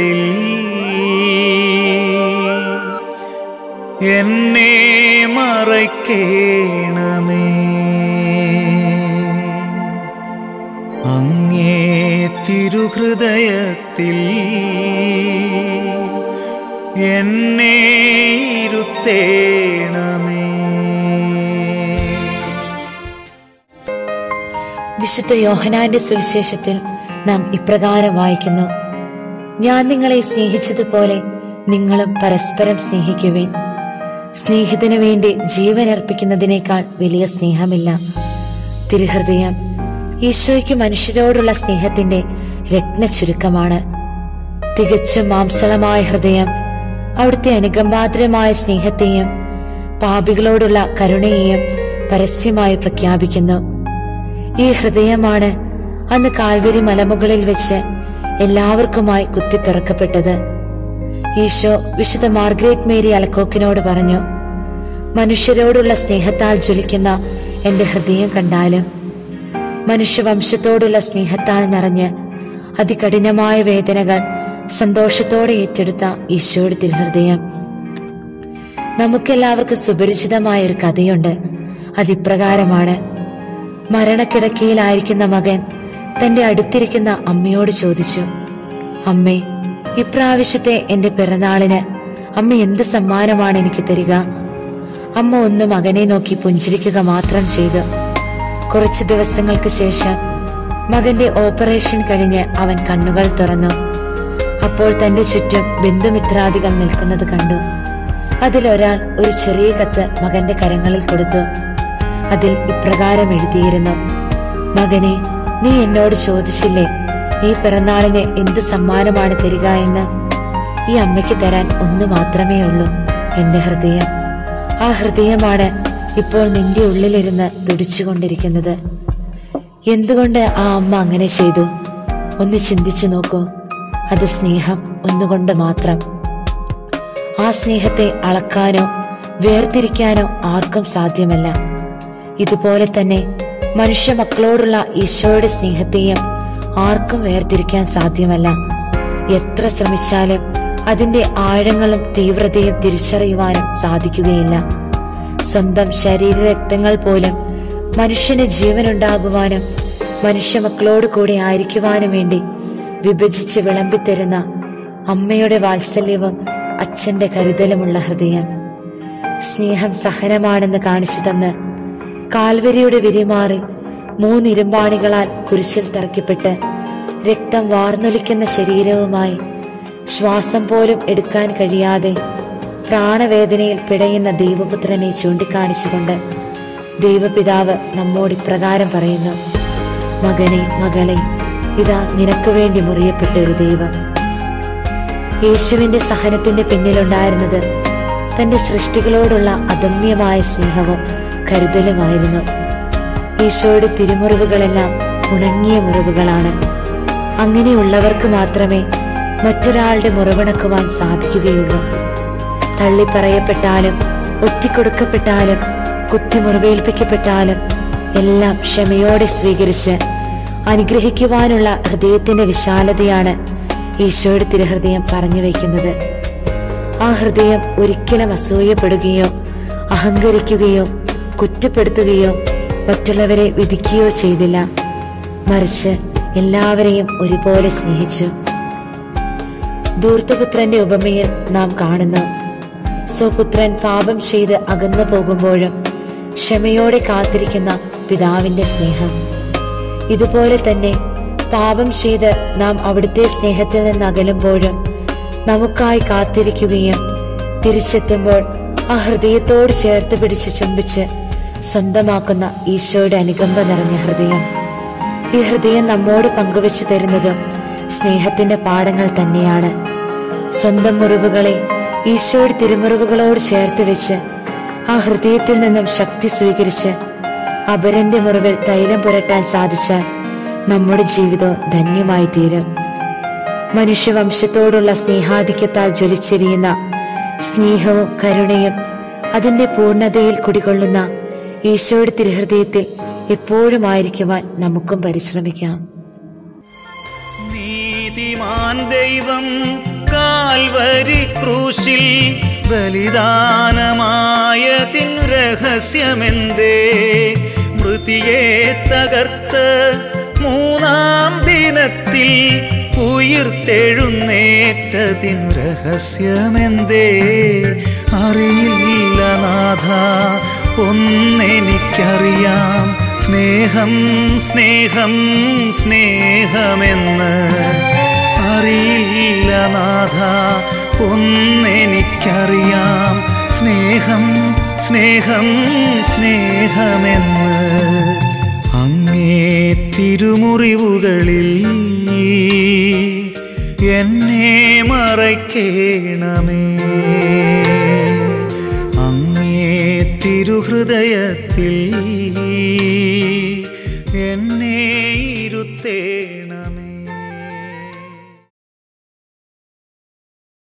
ഉള്ളിൽ എന്നെ മറയ്ക്കേണമേ അങ്ങേ തിരുഹൃദയത്തിൽ എന്നെ ഇരുത്തേണമേ വിശുദ്ധ യോഹനാന്റെ സുവിശേഷത്തിൽ നാം ഇപ്രകാരം വായിക്കുന്നു ഞാൻ നിങ്ങളെ സ്നേഹിച്ചതുപോലെ നിങ്ങളും പരസ്പരം സ്നേഹിക്കുവിൻ സ്നേഹിതനു വേണ്ടി ജീവൻ അർപ്പിക്കുന്നതിനേക്കാൾ വലിയ സ്നേഹമില്ല തിരുഹൃദയം ഈശോയ്ക്ക് മനുഷ്യരോടുള്ള സ്നേഹത്തിന്റെ രത്ന ചുരുക്കമാണ് തികച്ചും മാംസളമായ ഹൃദയം അവിടുത്തെ അനുകമ്പാദ്രമായ സ്നേഹത്തെയും പാപികളോടുള്ള കരുണയെയും പരസ്യമായി പ്രഖ്യാപിക്കുന്നു ഈ ഹൃദയമാണ് അന്ന് കാൽവരി മലമുകളിൽ വെച്ച് എല്ലാവർക്കുമായി കുത്തി തുറക്കപ്പെട്ടത് ഈശോ വിശുദ്ധ മാർഗ്രേറ്റ് മേരി അലക്കോക്കിനോട് പറഞ്ഞു മനുഷ്യരോടുള്ള സ്നേഹത്താൽ ജ്വലിക്കുന്ന എന്റെ ഹൃദയം കണ്ടാലും മനുഷ്യവംശത്തോടുള്ള സ്നേഹത്താൽ നിറഞ്ഞ് അതികഠിനമായ വേദനകൾ സന്തോഷത്തോടെ ഏറ്റെടുത്ത ഈശോയുടെ തിരുഹൃദയം നമുക്കെല്ലാവർക്കും സുപരിചിതമായ ഒരു കഥയുണ്ട് അതിപ്രകാരമാണ് മരണക്കിടക്കയിലായിരിക്കുന്ന മകൻ തന്റെ അടുത്തിരിക്കുന്ന അമ്മയോട് ചോദിച്ചു അമ്മേ ഇപ്രാവശ്യത്തെ എന്റെ പിറന്നാളിന് അമ്മ എന്ത് സമ്മാനമാണ് എനിക്ക് തരിക അമ്മ ഒന്ന് മകനെ നോക്കി പുഞ്ചിരിക്കുക മാത്രം ചെയ്തു കുറച്ചു ദിവസങ്ങൾക്ക് ശേഷം മകന്റെ ഓപ്പറേഷൻ കഴിഞ്ഞ് അവൻ കണ്ണുകൾ തുറന്നു അപ്പോൾ തന്റെ ചുറ്റും ബന്ധുമിത്രാദികൾ നിൽക്കുന്നത് കണ്ടു അതിലൊരാൾ ഒരു ചെറിയ കത്ത് മകന്റെ കരങ്ങളിൽ കൊടുത്തു അതിൽ ഇപ്രകാരം എഴുതിയിരുന്നു മകനെ നീ എന്നോട് ചോദിച്ചില്ലേ ഈ പിറന്നാളിന് എന്ത് സമ്മാനമാണ് തരിക എന്ന് ഈ അമ്മയ്ക്ക് തരാൻ ഒന്നു മാത്രമേ ഉള്ളൂ എന്റെ ഹൃദയം ആ ഹൃദയമാണ് ഇപ്പോൾ നിന്റെ ഉള്ളിലിരുന്ന് തുടിച്ചുകൊണ്ടിരിക്കുന്നത് എന്തുകൊണ്ട് ആ അമ്മ അങ്ങനെ ചെയ്തു ഒന്ന് ചിന്തിച്ചു നോക്കൂ അത് സ്നേഹം ഒന്നുകൊണ്ട് മാത്രം ആ സ്നേഹത്തെ അളക്കാനോ വേർതിരിക്കാനോ ആർക്കും സാധ്യമല്ല ഇതുപോലെ തന്നെ മനുഷ്യ മക്കളോടുള്ള ഈശോയുടെ സ്നേഹത്തെയും ആർക്കും വേർതിരിക്കാൻ സാധ്യമല്ല എത്ര ശ്രമിച്ചാലും അതിന്റെ ആഴങ്ങളും തീവ്രതയും തിരിച്ചറിയുവാനും സാധിക്കുകയില്ല സ്വന്തം ശരീരരക്തങ്ങൾ പോലും മനുഷ്യന് ജീവനുണ്ടാകുവാനും മനുഷ്യ മക്കളോട് കൂടി ആയിരിക്കുവാനും വേണ്ടി വിഭജിച്ച് വിളമ്പിത്തരുന്ന അമ്മയുടെ വാത്സല്യവും അച്ഛന്റെ കരുതലുമുള്ള ഹൃദയം സ്നേഹം സഹനമാണെന്ന് കാണിച്ചു തന്ന് കാൽവരിയുടെ വിരിമാറിൽ മൂന്നിരുമ്പാണികളാൽ കുരിശിൽ തറയ്ക്കപ്പെട്ട് രക്തം വാർന്നൊലിക്കുന്ന ശരീരവുമായി ശ്വാസം പോലും എടുക്കാൻ കഴിയാതെ പ്രാണവേദനയിൽ പിടയുന്ന ദൈവപുത്രനെ ചൂണ്ടിക്കാണിച്ചുകൊണ്ട് ദൈവപിതാവ് നമ്മോട് ഇപ്രകാരം പറയുന്നു മകനെ മകളെ ഇതാ നിനക്ക് വേണ്ടി മുറിയപ്പെട്ട ഒരു ദൈവം യേശുവിന്റെ സഹനത്തിന്റെ പിന്നിലുണ്ടായിരുന്നത് തന്റെ സൃഷ്ടികളോടുള്ള അദമ്യമായ സ്നേഹവും കരുതലുമായിരുന്നു ഈശോയുടെ തിരുമുറിവുകളെല്ലാം ഉണങ്ങിയ മുറിവുകളാണ് അങ്ങനെയുള്ളവർക്ക് മാത്രമേ മറ്റൊരാളുടെ മുറിവണക്കുവാൻ സാധിക്കുകയുള്ളൂ തള്ളിപ്പറയപ്പെട്ടാലും ഒറ്റിക്കൊടുക്കപ്പെട്ടാലും കുത്തി മുറിവേൽപ്പിക്കപ്പെട്ടാലും എല്ലാം ക്ഷമയോടെ സ്വീകരിച്ച് അനുഗ്രഹിക്കുവാനുള്ള ഹൃദയത്തിന്റെ വിശാലതയാണ് ഈശോയുടെ തിരുഹൃദയം പറഞ്ഞു വയ്ക്കുന്നത് ആ ഹൃദയം ഒരിക്കലും അസൂയപ്പെടുകയോ അഹങ്കരിക്കുകയോ കുറ്റപ്പെടുത്തുകയോ മറ്റുള്ളവരെ വിധിക്കുകയോ ചെയ്തില്ല മറിച്ച് എല്ലാവരെയും ഒരുപോലെ സ്നേഹിച്ചു ധൂർത്തപുത്രന്റെ ഉപമയിൽ നാം കാണുന്നു സ്വപുത്രൻ പാപം ചെയ്ത് അകന്നു പോകുമ്പോഴും ക്ഷമയോടെ കാത്തിരിക്കുന്ന പിതാവിന്റെ സ്നേഹം ഇതുപോലെ തന്നെ പാപം ചെയ്ത് നാം അവിടുത്തെ സ്നേഹത്തിൽ നിന്ന് അകലുമ്പോഴും നമുക്കായി കാത്തിരിക്കുകയും തിരിച്ചെത്തുമ്പോൾ ആ ഹൃദയത്തോട് ചേർത്ത് പിടിച്ച് ചുംബിച്ച് സ്വന്തമാക്കുന്ന ഈശോയുടെ അനുകമ്പ നിറഞ്ഞ ഹൃദയം ഈ ഹൃദയം നമ്മോട് പങ്കുവെച്ചു തരുന്നതും സ്നേഹത്തിന്റെ പാഠങ്ങൾ തന്നെയാണ് സ്വന്തം മുറിവുകളെ ഈശോയുടെ തിരുമുറിവുകളോട് ചേർത്ത് വെച്ച് ആ ഹൃദയത്തിൽ നിന്നും ശക്തി സ്വീകരിച്ച് അപരന്റെ മുറിവിൽ തൈലം പുരട്ടാൻ സാധിച്ചാൽ നമ്മുടെ ജീവിതം ധന്യമായി തീരും മനുഷ്യവംശത്തോടുള്ള സ്നേഹാധിക്യത്താൽ ജ്വലിച്ചെരിയുന്ന സ്നേഹവും കരുണയും അതിന്റെ പൂർണ്ണതയിൽ കുടികൊള്ളുന്ന ഈശോയുടെ തിരുഹൃദയത്തിൽ എപ്പോഴും ആയിരിക്കുവാൻ നമുക്കും പരിശ്രമിക്കാം നീതിമാ നീതിമാൻ ദൈവം കാൽവരി ക്രൂശിൽ ബലിദാനമായതിൻ രഹസ്യമെന്തേ മൃതിയെ തകർത്ത് മൂന്നാം ദിനത്തിൽ ഉയിർത്തെഴുന്നേറ്റതിൻ രഹസ്യമെന്തേ അറിയില്ല നാഥ ഒന്നെനിക്കറിയാം സ്നേഹം സ്നേഹം സ്നേഹമെന്ന് അറിയില്ല നാഥ ഒന്നെനിക്കറിയാം സ്നേഹം സ്നേഹം സ്നേഹമെന്ന് അങ്ങേ തിരുമുറിവുകളിൽ എന്നെ മറയ്ക്കേണമേ അങ്ങേ തിരുഹൃദയത്തിൽ എന്നെ ഇരുത്തേണമേ